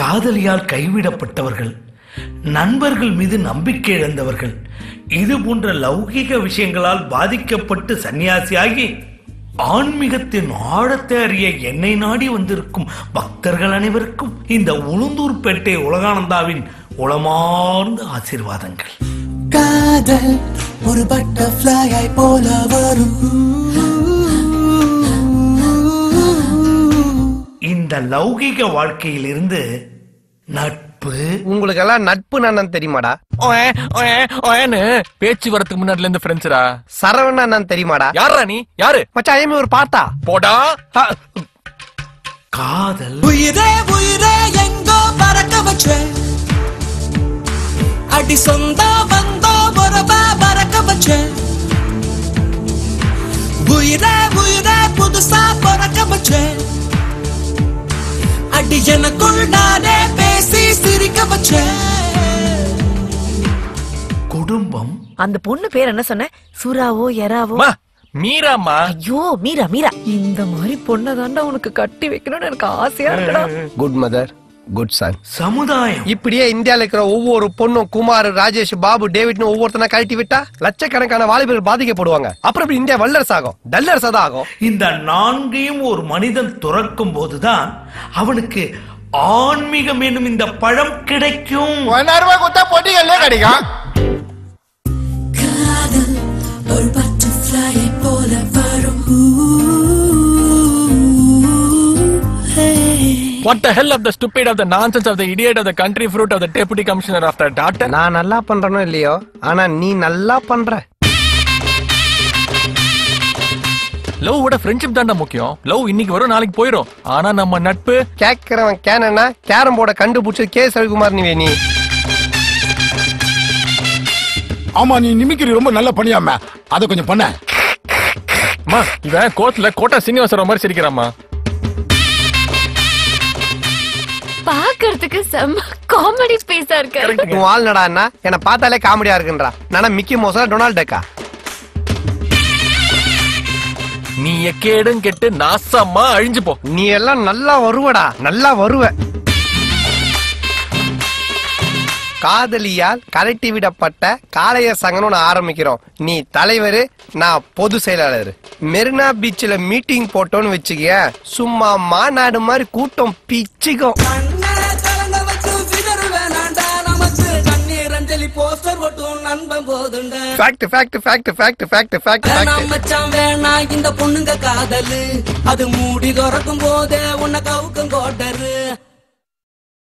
காதலியால் கைவிடப்பட்டவர்கள் நண்பர்கள் மீது நம்பிக்கை இழந்தவர்கள் இது போன்ற லௌகிக விஷயங்களால் பாதிக்கப்பட்டு சன்னியாசியாகி ஆன்மீகத்தின் ஆழத்தை அறிய என்னை நாடி வந்திருக்கும் பக்தர்கள் அனைவருக்கும் இந்த உளுந்தூர்பேட்டை உலகானந்தாவின் உளமார்ந்த ஆசீர்வாதங்கள் காதல் ஒரு பட்டர்ஃப்ளையாய் போல வரும் இந்த லௌகிக வாழ்க்கையிலிருந்து நட்பு உங்களுக்கு எல்லாம் நட்பு என்னன்னு தெரியுமாடா ஓயே, ஓயே, ஓயேன்னு பேச்சு வரதுக்கு முன்னாடில இருந்து ஃப்ரெண்ட்ஸ்ரா சரவணா என்னன்னு தெரியுமாடா யாரா நீ யாரு மச்சான் ஐயமே ஒரு பாட்டா போடா ஆ, காதல் உயிரே உயிரே எங்கோ பறக்க வச்ச அடி சொந்த வந்தோ உறவா பறக்க வச்ச உயிரே உயிரே புதுசா பறக்க வச்ச அடி எனக்குள் நானே பேசி சிரிக்க வச்சேன் குடும்பம் அந்த பொண்ணு பேர் என்ன சொன்ன சுறாவோ எறாவோ அம்மா மீராம்மா ஐயோ மீரா மீரா இந்த மாதிரி பொண்ணை தாண்டா உனக்கு கட்டி வைக்கணும்னு எனக்கு ஆசையா இருக்குடா குட் மதர் குட் சன் சமுதாயம் இப்படியே இந்தியால இருக்கிற ஒவ்வொரு பொண்ணும் குமார் ராஜேஷ் பாபு டேவிட்னு ஒவ்வொருத்தனா கழட்டி விட்டா லட்சக்கணக்கான வாலிபர்கள் பாதிக்கப்படுவாங்க அப்புறம் இப்படி இந்தியா வல்லரசு ஆகும் டல்லரசு தான் ஆகும் இந்த நான்கையும் ஒரு மனிதன் துறக்கும் போதுதான் அவனுக்கு ஆன்மீகம் என்னும் இந்த பழம் கிடைக்கும் காதல் ஒரு பட்டர்ஃப்ளையை போல வரும் What the hell of the stupid of the nonsense of the idiot of the country fruit of the deputy commissioner of the daughter? நான் நல்லா பண்றனோ இல்லையோ ஆனா நீ நல்லா பண்ற லவ் விட ஃப்ரெண்ட்ஷிப் தான்டா முக்கியம் லவ் இன்னைக்கு வரும் நாளைக்கு போயிடும் ஆனா நம்ம நட்பு கேக்குறவன் கேனா கேரம் போர்டை கண்டுபிடிச்சது கே ரவிக்குமார் நீ நீ ஆமா நீ நிமிக்கிரி ரொம்ப நல்லா பண்ணியாம அதை கொஞ்சம் பண்ண அம்மா இவன் கோர்ட்ல கோட்டா சீனிவாசராவ் மாதிரி சிரிக்கிறாம்மா பாக்குறதுக்கு செம்ம காமெடி ஸ்பேஸா இருக்காரு உன் வாழ்நடா என்ன என்ன பார்த்தாலே காமெடியா இருக்குன்றா நானா மிக்கி மோசா டொனால்ட் டக்கா நீ எக்கேடும் கெட்டு நாசமா அழிஞ்சு போ நீ எல்லாம் நல்லா வருவடா நல்லா வருவ காதலியால் கலட்டி விடப்பட்ட காளைய சங்கம்னு ஒண்ணு ஆரம்பிக்கிறோம் நீ தலைவர் நான் பொது செயலாளர் மெரினா பீச்ல மீட்டிங் போட்டோன்னு வச்சுக்கிய சும்மா மாநாடு மாதிரி கூட்டம் பிச்சுக்கும் கண்ணை திறந்த வச்சு விதறு வேணாண்டா நமக்கு கண்ணீர் அஞ்சலி போஸ்டர் ஒட்டும் நண்பன் போதுண்டா fact fact fact fact fact fact வேணாம் ஃபேக்ட் மச்சான் வேணா இந்த பொண்ணுங்க காதலு அது மூடி திறக்கும் போதே உன்னை கவுக்கும் கோட்டரு